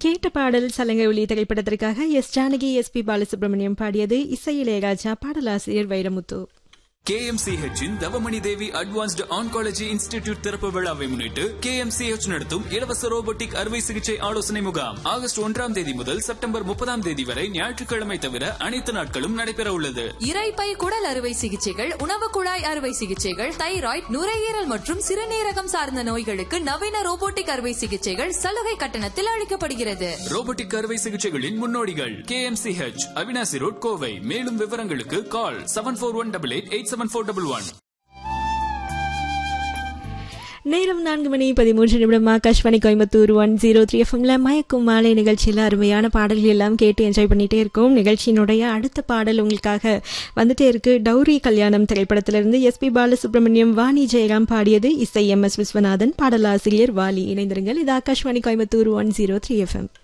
கேட்ட பாடல் சலங்கை ஒளி திரைப்படத்திற்காக S Janaki S P Balasubrahmanyam பாடியது இசை இளையராஜா பாடலாசிரியர் வைரமுத்து KMCH இன் Thavamani Devi advanced oncology institute திறப்பு விழாவை முன்னிட்டு KMCH நடத்தும் இலவச ரோபோட்டிக் அறுவை சிகிச்சை ஆலோசனை முகாம் ஆகஸ்ட் ஒன்றாம் தேதி முதல் செப்டம்பர் முப்பதாம் தேதி வரை ஞாயிற்றுக்கிழமை தவிர அனைத்து நாட்களும் நடைபெற உள்ளது இரைப்பை குடல் அறுவை சிகிச்சைகள் உணவு குழாய் அறுவை சிகிச்சைகள் தைராய்டு நுரையீரல் மற்றும் சிறுநீரகம் சார்ந்த நோய்களுக்கு நவீன ரோபோட்டிக் அறுவை சிகிச்சைகள் சலுகை கட்டணத்தில் அளிக்கப்படுகிறது ரோபோட்டிக் அறுவை சிகிச்சைகளின் முன்னோடிகள் KMCH அவினாசி ரோட் கோவை மேலும் விவரங்களுக்கு call seven four one double eight eight seven four double one நேரம் நான்கு மணி பதிமூன்று நிமிடம் Akashvani Coimbatore one zero three எஃப்எம்ல மயக்கும் மாலை நிகழ்ச்சியில் அருமையான பாடல்கள் எல்லாம் கேட்டு என்ஜாய் பண்ணிட்டே இருக்கோம் நிகழ்ச்சியினுடைய அடுத்த பாடல் உங்களுக்காக வந்துட்டே இருக்கு டௌரி கல்யாணம் திரைப்படத்திலிருந்து எஸ்பி பாலசுப்ரமணியம் வாணி ஜெயராம் பாடியது இசை எம் எஸ் விஸ்வநாதன் பாடலாசிரியர் வாலி இணைந்திருங்கள் இது Akashvani Coimbatore one zero three FM